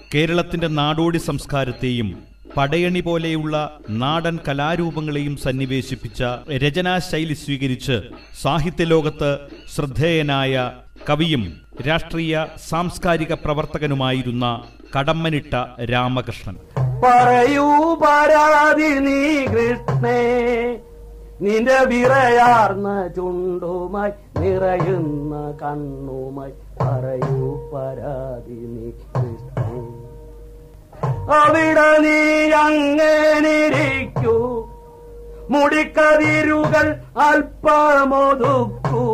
കേരളത്തിന്റെ നാടോടി സംസ്കാരത്തെയും പടയണി പോലെയുള്ള നാടൻ കലാരൂപങ്ങളെയും സന്നിവേശിപ്പിച്ച രചനാശൈലി സ്വീകരിച്ച് സാഹിത്യലോകത്ത് ശ്രദ്ധേയനായ കവിയും രാഷ്ട്രീയ സാംസ്കാരിക പ്രവർത്തകനുമായിരുന്ന കടമ്മനിട്ട രാമകൃഷ്ണൻ പറയൂ പരാതി നീ കൃഷ്ണേ നിന്റെ വിറയാർന്ന ചുണ്ടുമായി നിറയുന്ന കണ്ണുമായി പറയൂ പരാതി നീ കൃഷ്ണേ അവിടെ നീ അങ്ങനിരിക്കൂ മുടിക്കതിരുകൾ അല്പമൊതുക്കൂ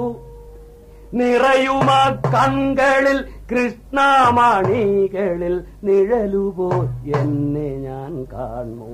നിറയുമ കൺകളിൽ കൃഷ്ണമണികളിൽ നിഴലുപോ എന്നെ ഞാൻ കാണൂ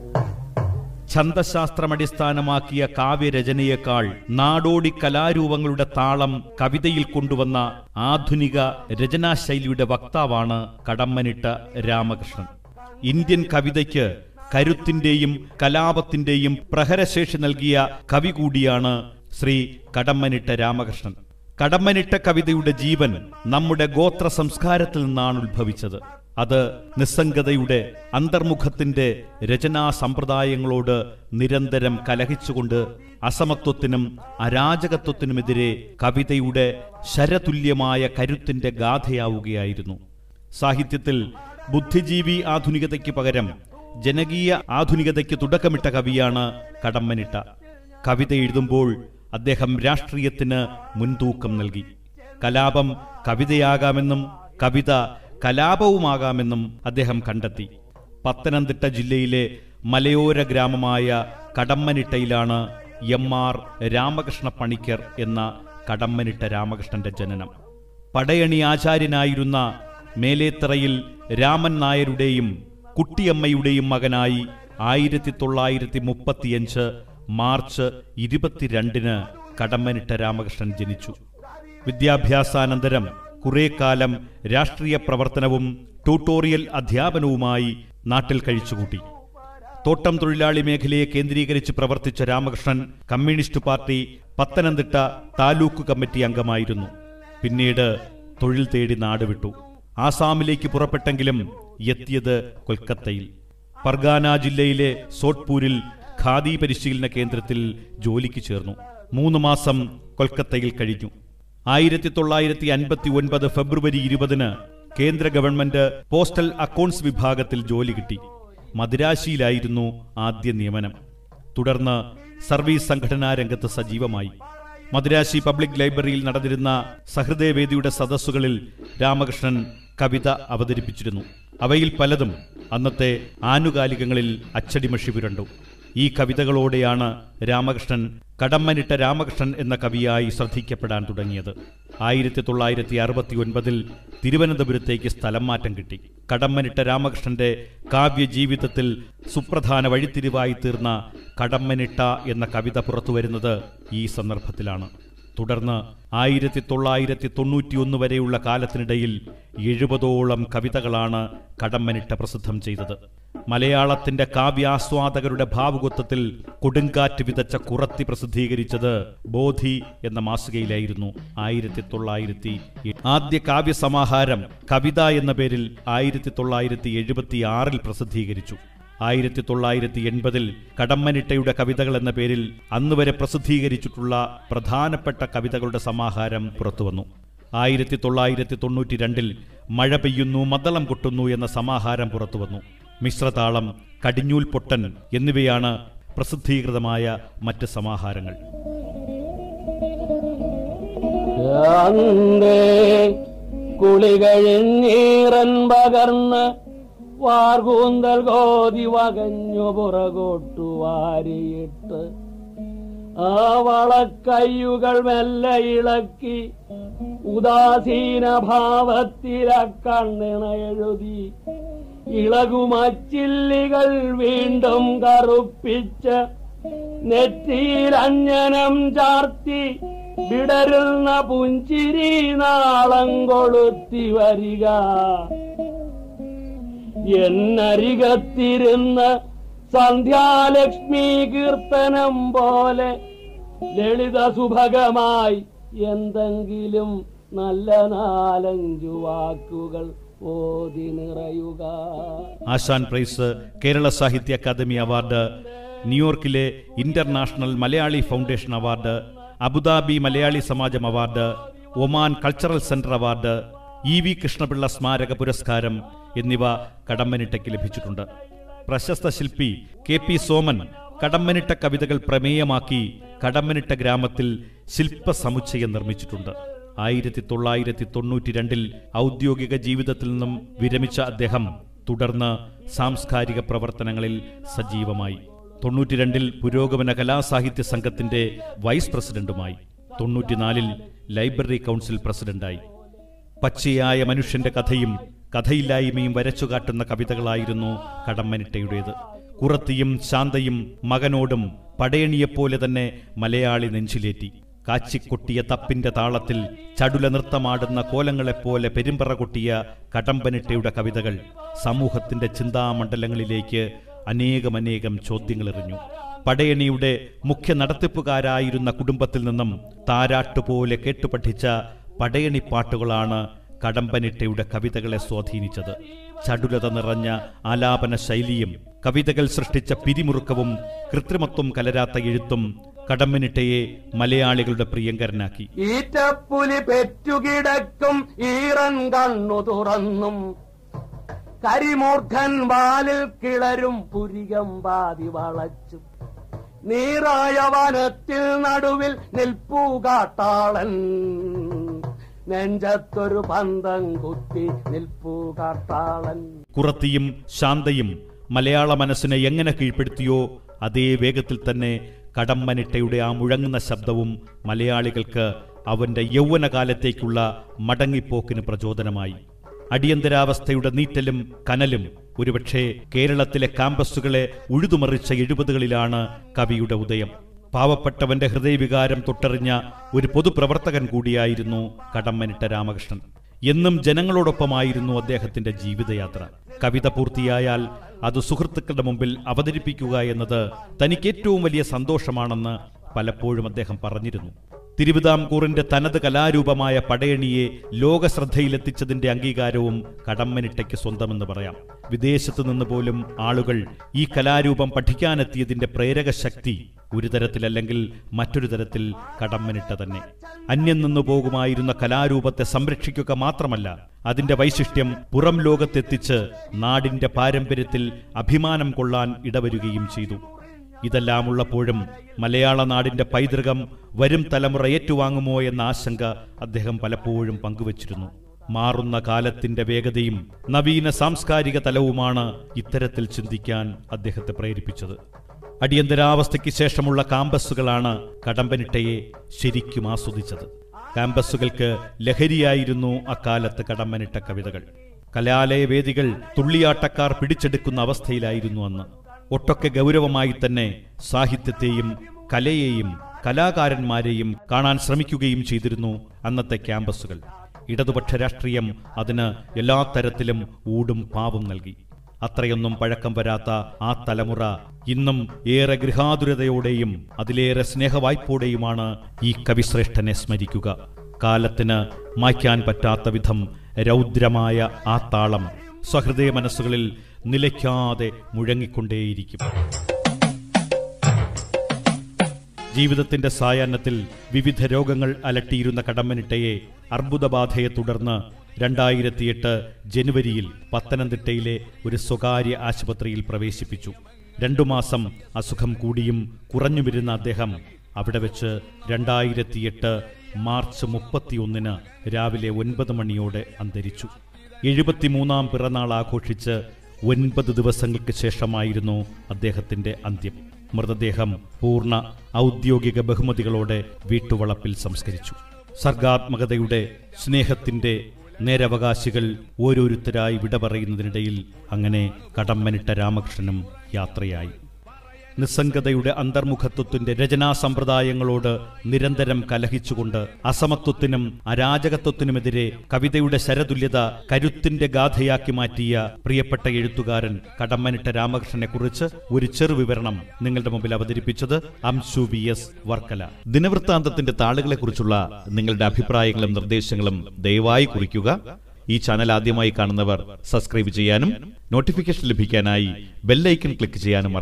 ഛന്ദശാസ്ത്രമടിസ്ഥാനമാക്കിയ കാവ്യരചനയേക്കാൾ നാടോടി കലാരൂപങ്ങളുടെ താളം കവിതയിൽ കൊണ്ടുവന്ന ആധുനിക രചനാശൈലിയുടെ വക്താവാണ് കടമ്മനിട്ട രാമകൃഷ്ണൻ ഇന്ത്യൻ കവിതയ്ക്ക് കരുത്തിന്റെയും കലാപത്തിന്റെയും പ്രഹരശേഷി നൽകിയ കവി കൂടിയാണ് ശ്രീ കടമ്മനിട്ട രാമകൃഷ്ണൻ കടമ്മനിട്ട കവിതയുടെ ജീവൻ നമ്മുടെ ഗോത്ര സംസ്കാരത്തിൽ നിന്നാണ് ഉത്ഭവിച്ചത് അത് നിസ്സംഗതയുടെ അന്തർമുഖത്തിന്റെ രചനാ സമ്പ്രദായങ്ങളോട് നിരന്തരം കലഹിച്ചുകൊണ്ട് അസമത്വത്തിനും അരാജകത്വത്തിനുമെതിരെ കവിതയുടെ ശരതുല്യമായ കരുത്തിന്റെ ഗാഥയാവുകയായിരുന്നു സാഹിത്യത്തിൽ ബുദ്ധിജീവി ആധുനികതയ്ക്ക് പകരം ജനകീയ ആധുനികതയ്ക്ക് തുടക്കമിട്ട കവിയാണ് കടമ്മനിട്ട കവിത എഴുതുമ്പോൾ അദ്ദേഹം രാഷ്ട്രീയത്തിന് മുൻതൂക്കം നൽകി കലാപം കവിതയാകാമെന്നും കവിത കലാപവുമാകാമെന്നും അദ്ദേഹം കണ്ടെത്തി പത്തനംതിട്ട ജില്ലയിലെ മലയോര ഗ്രാമമായ കടമ്മനിട്ടയിലാണ് എം ആർ രാമകൃഷ്ണ പണിക്കർ എന്ന കടമ്മനിട്ട രാമകൃഷ്ണന്റെ ജനനം പടയണി ആചാര്യനായിരുന്ന മേലേത്തറയിൽ രാമൻ നായരുടെയും കുട്ടിയമ്മയുടെയും മകനായി ആയിരത്തി തൊള്ളായിരത്തി മുപ്പത്തിയഞ്ച് മാർച്ച് ഇരുപത്തിരണ്ടിന് കടമ്മനിട്ട രാമകൃഷ്ണൻ ജനിച്ചു വിദ്യാഭ്യാസാനന്തരം കുറെ കാലം രാഷ്ട്രീയ പ്രവർത്തനവും ട്യൂട്ടോറിയൽ അധ്യാപനവുമായി നാട്ടിൽ കഴിച്ചുകൂട്ടി തോട്ടം തൊഴിലാളി മേഖലയെ കേന്ദ്രീകരിച്ച് പ്രവർത്തിച്ച Ramakrishnan communist party Pathanamthitta taluk committee അംഗമായിരുന്നു പിന്നീട് തൊഴിൽ തേടി നാടുവിട്ടു ആസാമിലേക്ക് പുറപ്പെട്ടെങ്കിലും എത്തിയത് കൊൽക്കത്തയിൽ പർഗാന ജില്ലയിലെ സോട്ട്പൂരിൽ ഖാദി പരിശീലന കേന്ദ്രത്തിൽ ജോലിക്ക് ചേർന്നു മൂന്ന് മാസം കൊൽക്കത്തയിൽ കഴിഞ്ഞു ആയിരത്തി തൊള്ളായിരത്തി അൻപത്തി ഒൻപത് ഫെബ്രുവരി ഇരുപതിന് കേന്ദ്ര ഗവൺമെന്റ് പോസ്റ്റൽ അക്കൗണ്ട്സ് വിഭാഗത്തിൽ ജോലി കിട്ടി മദിരാശിയിലായിരുന്നു ആദ്യ നിയമനം തുടർന്ന് സർവീസ് സംഘടനാ രംഗത്ത് സജീവമായി മദിരാശി പബ്ലിക് ലൈബ്രറിയിൽ നടന്നിരുന്ന സഹൃദയവേദിയുടെ സദസ്സുകളിൽ രാമകൃഷ്ണൻ കവിത അവതരിപ്പിച്ചിരുന്നു അവയിൽ പലതും അന്നത്തെ ആനുകാലികങ്ങളിൽ അച്ചടിമഷി പുരണ്ടു ഈ കവിതകളോടെയാണ് രാമകൃഷ്ണൻ കടമ്മനിട്ട രാമകൃഷ്ണൻ എന്ന കവിയായി ശ്രദ്ധിക്കപ്പെടാൻ തുടങ്ങിയത് ആയിരത്തി തൊള്ളായിരത്തി അറുപത്തി ഒൻപതിൽ തിരുവനന്തപുരത്തേക്ക് സ്ഥലം മാറ്റം കിട്ടി കടമ്മനിട്ട രാമകൃഷ്ണന്റെ കാവ്യജീവിതത്തിൽ സുപ്രധാന വഴിത്തിരിവായി തീർന്ന കടമ്മനിട്ട എന്ന കവിത പുറത്തുവരുന്നത് ഈ സന്ദർഭത്തിലാണ് തുടർന്ന് ആയിരത്തി തൊള്ളായിരത്തി തൊണ്ണൂറ്റിയൊന്ന് വരെയുള്ള കാലത്തിനിടയിൽ എഴുപതോളം കവിതകളാണ് കടമ്മനിട്ട പ്രസിദ്ധം ചെയ്തത് മലയാളത്തിന്റെ കാവ്യാസ്വാദകരുടെ ഭാവുകത്വത്തിൽ കൊടുങ്കാറ്റ് വിതച്ച കുറത്തി പ്രസിദ്ധീകരിച്ചത് ബോധി എന്ന മാസികയിലായിരുന്നു ആയിരത്തി തൊള്ളായിരത്തി ആദ്യ കാവ്യസമാഹാരം കവിത എന്ന പേരിൽ ആയിരത്തി തൊള്ളായിരത്തി എഴുപത്തി ആറിൽ പ്രസിദ്ധീകരിച്ചു ആയിരത്തി തൊള്ളായിരത്തി എൺപതിൽ കടമ്മനിട്ടയുടെ കവിതകൾ എന്ന പേരിൽ അന്നുവരെ പ്രസിദ്ധീകരിച്ചിട്ടുള്ള പ്രധാനപ്പെട്ട കവിതകളുടെ സമാഹാരം പുറത്തുവന്നു ആയിരത്തി തൊള്ളായിരത്തി തൊണ്ണൂറ്റി രണ്ടിൽ മഴ പെയ്യുന്നു മദ്ദളം കൊട്ടുന്നു എന്ന സമാഹാരം പുറത്തുവന്നു മിശ്രതാളം കടിഞ്ഞൂൽ പൊട്ടൻ എന്നിവയാണ് പ്രസിദ്ധീകൃതമായ മറ്റ് സമാഹാരങ്ങൾ അന്തേ കുളി കഴിഞ്ഞീറൻ പകർന്ന് വാർകൂന്തൽ കോതി വകഞ്ഞു പുറകോട്ടു വാരിയിട്ട് ആ വളക്കയ്യുകൾ മെല്ലെ ഇളക്കി ഉദാസീന ഭാവത്തില കണ്ണിണ എഴുതി ഇളകുമച്ചില്ലികൾ വീണ്ടും കറുപ്പിച്ച് നെറ്റിയിൽ അഞ്ജനം ചാർത്തി വിടരുന്ന പുഞ്ചിരി നാളം കൊളുത്തി വരിക എന്നരികത്തിരുന്ന് സന്ധ്യാലക്ഷ്മി കീർത്തനം പോലെ ലളിത സുഭഗമായി എന്തെങ്കിലും നല്ല നാലഞ്ചു വാക്കുകൾ ഓതി നിറയുക ആശാൻ prize Kerala Sahitya academy award ന്യൂയോർക്കിലെ international Malayali foundation award Abu Dhabi Malayali Samajam award Oman cultural centre award E V Krishnapillai സ്മാരക പുരസ്കാരം എന്നിവ കടമ്പനിട്ടയ്ക്ക് ലഭിച്ചിട്ടുണ്ട് പ്രശസ്ത ശില്പി കെ പി സോമൻ കടമ്പനിട്ട കവിതകൾ പ്രമേയമാക്കി കടമ്പനിട്ട ഗ്രാമത്തിൽ ശില്പ സമുച്ചയം നിർമ്മിച്ചിട്ടുണ്ട് ആയിരത്തി തൊള്ളായിരത്തി തൊണ്ണൂറ്റി രണ്ടിൽ ഔദ്യോഗിക ജീവിതത്തിൽ നിന്നും വിരമിച്ച അദ്ദേഹം തുടർന്ന് സാംസ്കാരിക പ്രവർത്തനങ്ങളിൽ സജീവമായി തൊണ്ണൂറ്റിരണ്ടിൽ പുരോഗമന കലാസാഹിത്യ സംഘത്തിന്റെ വൈസ് പ്രസിഡന്റുമായി തൊണ്ണൂറ്റിനാലിൽ ലൈബ്രറി കൗൺസിൽ പ്രസിഡന്റായി പച്ചയായ മനുഷ്യന്റെ കഥയും കഥയില്ലായ്മയും വരച്ചുകാട്ടുന്ന കവിതകളായിരുന്നു കടമ്മനിട്ടയുടേത് കുറത്തിയും ശാന്തയും മകനോടും പടയണിയെപ്പോലെ തന്നെ മലയാളി നെഞ്ചിലേറ്റി കാച്ചിക്കൊട്ടിയ തപ്പിന്റെ താളത്തിൽ ചടുല നൃത്തമാടുന്ന കോലങ്ങളെപ്പോലെ പെരുമ്പറ കൊട്ടിയ കടമ്പനിട്ടയുടെ കവിതകൾ സമൂഹത്തിന്റെ ചിന്താമണ്ഡലങ്ങളിലേക്ക് അനേകമനേകം ചോദ്യങ്ങളെറിഞ്ഞു പടയണിയുടെ മുഖ്യ നടത്തിപ്പുകാരായിരുന്ന കുടുംബത്തിൽ നിന്നും താരാട്ടുപോലെ കേട്ടുപഠിച്ച പടയണി പാട്ടുകളാണ് കടമ്പനിട്ടയുടെ കവിതകളെ സ്വാധീനിച്ചത് ചടുലത നിറഞ്ഞ ആലാപന ശൈലിയും കവിതകൾ സൃഷ്ടിച്ച പിരിമുറുക്കവും കൃത്രിമത്വം കലരാത്ത എഴുത്തും കടമ്പനിട്ടയെ മലയാളികളുടെ പ്രിയങ്കരനാക്കി ഈറ്റപ്പുലി പെറ്റുകിടക്കും ഈറൻ കണ്ണു തുറന്നും കരിമൂർഖൻ വാലിൽ കിളരും പുരികം പാതി വളച്ചും നീറായ വനത്തിൽ നടുവിൽ നിൽപ്പൂ കാട്ടാളൻ നെഞ്ചത്തൊരു പന്തം കുത്തി നിൽപ്പൂ കാട്ടാളൻ കുറത്തിയും ശാന്തയും മലയാള മനസ്സിനെ എങ്ങനെ കീഴ്പ്പെടുത്തിയോ അതേ വേഗത്തിൽ തന്നെ കടമ്മനിട്ടയുടെ ആ മുഴങ്ങുന്ന ശബ്ദവും മലയാളികൾക്ക് അവന്റെ യൗവനകാലത്തേക്കുള്ള മടങ്ങിപ്പോക്കിന് പ്രചോദനമായി അടിയന്തരാവസ്ഥയുടെ നീറ്റലും കനലും ഒരുപക്ഷെ കേരളത്തിലെ കാമ്പസുകളെ ഉഴുതുമറിച്ച എഴുപതുകളിലാണ് കവിയുടെ ഉദയം പാവപ്പെട്ടവന്റെ ഹൃദയവികാരം തൊട്ടറിഞ്ഞ ഒരു പൊതുപ്രവർത്തകൻ കൂടിയായിരുന്നു കടമ്മനിട്ട രാമകൃഷ്ണൻ എന്നും ജനങ്ങളോടൊപ്പമായിരുന്നു അദ്ദേഹത്തിന്റെ ജീവിതയാത്ര കവിത പൂർത്തിയായാൽ അത് സുഹൃത്തുക്കളുടെ മുമ്പിൽ അവതരിപ്പിക്കുക എന്നത് തനിക്ക് ഏറ്റവും വലിയ സന്തോഷമാണെന്ന് പലപ്പോഴും അദ്ദേഹം പറഞ്ഞിരുന്നു തിരുവിതാംകൂറിന്റെ തനത് കലാരൂപമായ പടയണിയെ ലോകശ്രദ്ധയിലെത്തിച്ചതിന്റെ അംഗീകാരവും കടമ്മനിട്ടയ്ക്ക് സ്വന്തമെന്ന് പറയാം വിദേശത്തു നിന്ന് പോലും ആളുകൾ ഈ കലാരൂപം പഠിക്കാനെത്തിയതിന്റെ പ്രേരക ശക്തി ഒരു തരത്തിലല്ലെങ്കിൽ മറ്റൊരു തരത്തിൽ കടമ്മനിട്ട തന്നെ അന്യം നിന്നു പോകുമായിരുന്ന കലാരൂപത്തെ സംരക്ഷിക്കുക മാത്രമല്ല അതിന്റെ വൈശിഷ്ട്യം പുറം ലോകത്തെത്തിച്ച് നാടിന്റെ പാരമ്പര്യത്തിൽ അഭിമാനം കൊള്ളാൻ ഇടവരുകയും ചെയ്തു ഇതെല്ലാം ഉള്ളപ്പോഴും മലയാള നാടിന്റെ പൈതൃകം വരും തലമുറ ഏറ്റുവാങ്ങുമോ എന്ന ആശങ്ക അദ്ദേഹം പലപ്പോഴും പങ്കുവച്ചിരുന്നു മാറുന്ന കാലത്തിന്റെ വേഗതയും നവീന സാംസ്കാരിക തലവുമാണ് ഇത്തരത്തിൽ ചിന്തിക്കാൻ അദ്ദേഹത്തെ പ്രേരിപ്പിച്ചത് അടിയന്തരാവസ്ഥയ്ക്ക് ശേഷമുള്ള കാമ്പസുകളാണ് കടമ്പനിട്ടയെ ശരിക്കും ആസ്വദിച്ചത് കാമ്പസുകൾക്ക് ലഹരിയായിരുന്നു അക്കാലത്ത് കടമ്പനിട്ട കവിതകൾ കലാലയ വേദികൾ തുള്ളിയാട്ടക്കാർ പിടിച്ചെടുക്കുന്ന അവസ്ഥയിലായിരുന്നു അന്ന് ഒട്ടൊക്കെ ഗൗരവമായി തന്നെ സാഹിത്യത്തെയും കലയെയും കലാകാരന്മാരെയും കാണാൻ ശ്രമിക്കുകയും ചെയ്തിരുന്നു അന്നത്തെ ക്യാമ്പസുകൾ ഇടതുപക്ഷ രാഷ്ട്രീയം അതിന് എല്ലാ തരത്തിലും ഊടും പാവും നൽകി അത്രയൊന്നും പഴക്കം വരാത്ത ആ തലമുറ ഇന്നും ഏറെ ഗൃഹാതുരതയോടെയും അതിലേറെ സ്നേഹവായ്പോടെയുമാണ് ഈ കവിശ്രേഷ്ഠനെ സ്മരിക്കുക കാലത്തിന് മായ്ക്കാൻ പറ്റാത്ത വിധം രൗദ്രമായ ആ താളം സഹൃദയ മനസ്സുകളിൽ നിലയ്ക്കാതെ മുഴങ്ങിക്കൊണ്ടേയിരിക്കും ജീവിതത്തിന്റെ സായാഹ്നത്തിൽ വിവിധ രോഗങ്ങൾ അലട്ടിയിരുന്ന കടമ്മനിട്ടയെ അർബുദബാധയെ തുടർന്ന് രണ്ടായിരത്തിയെട്ട് ജനുവരിയിൽ പത്തനംതിട്ടയിലെ ഒരു സ്വകാര്യ ആശുപത്രിയിൽ പ്രവേശിപ്പിച്ചു രണ്ടു മാസം അസുഖം കൂടിയും കുറഞ്ഞു വരുന്ന അദ്ദേഹം അവിടെ വെച്ച് രണ്ടായിരത്തിയെട്ട് മാർച്ച് മുപ്പത്തിയൊന്നിന് രാവിലെ ഒൻപത് മണിയോടെ അന്തരിച്ചു എഴുപത്തിമൂന്നാം പിറന്നാൾ ആഘോഷിച്ച് ഒൻപത് ദിവസങ്ങൾക്ക് ശേഷമായിരുന്നു അദ്ദേഹത്തിന്റെ അന്ത്യം മൃതദേഹം പൂർണ്ണ ഔദ്യോഗിക ബഹുമതികളോടെ വീട്ടുവളപ്പിൽ സംസ്കരിച്ചു സർഗാത്മകതയുടെ സ്നേഹത്തിന്റെ നേരവകാശികൾ ഓരോരുത്തരായി വിട പറയുന്നതിനിടയിൽ അങ്ങനെ കടമ്മനിട്ട രാമകൃഷ്ണനും യാത്രയായി നിസ്സംഗതയുടെ അന്തർമുഖത്വത്തിന്റെ രചനാ സമ്പ്രദായങ്ങളോട് നിരന്തരം കലഹിച്ചുകൊണ്ട് അസമത്വത്തിനും അരാജകത്വത്തിനുമെതിരെ കവിതയുടെ ശരതുല്യത കരുത്തിന്റെ ഗാഥയാക്കി മാറ്റിയ പ്രിയപ്പെട്ട എഴുത്തുകാരൻ കടമ്മനിട്ട രാമകൃഷ്ണനെ കുറിച്ച് ഒരു ചെറുവിവരണം നിങ്ങളുടെ മുമ്പിൽ അവതരിപ്പിച്ചത് അംശു വി എസ് വർക്കല ദിനവൃത്താന്തത്തിന്റെ താളുകളെക്കുറിച്ചുള്ള നിങ്ങളുടെ അഭിപ്രായങ്ങളും നിർദ്ദേശങ്ങളും ദയവായി കുറിക്കുക ഈ ചാനൽ ആദ്യമായി കാണുന്നവർ സബ്സ്ക്രൈബ് ചെയ്യാനും നോട്ടിഫിക്കേഷൻ ലഭിക്കാനായി ബെല്ലൈക്കൺ ക്ലിക്ക് ചെയ്യാനും മറക്കരുത്.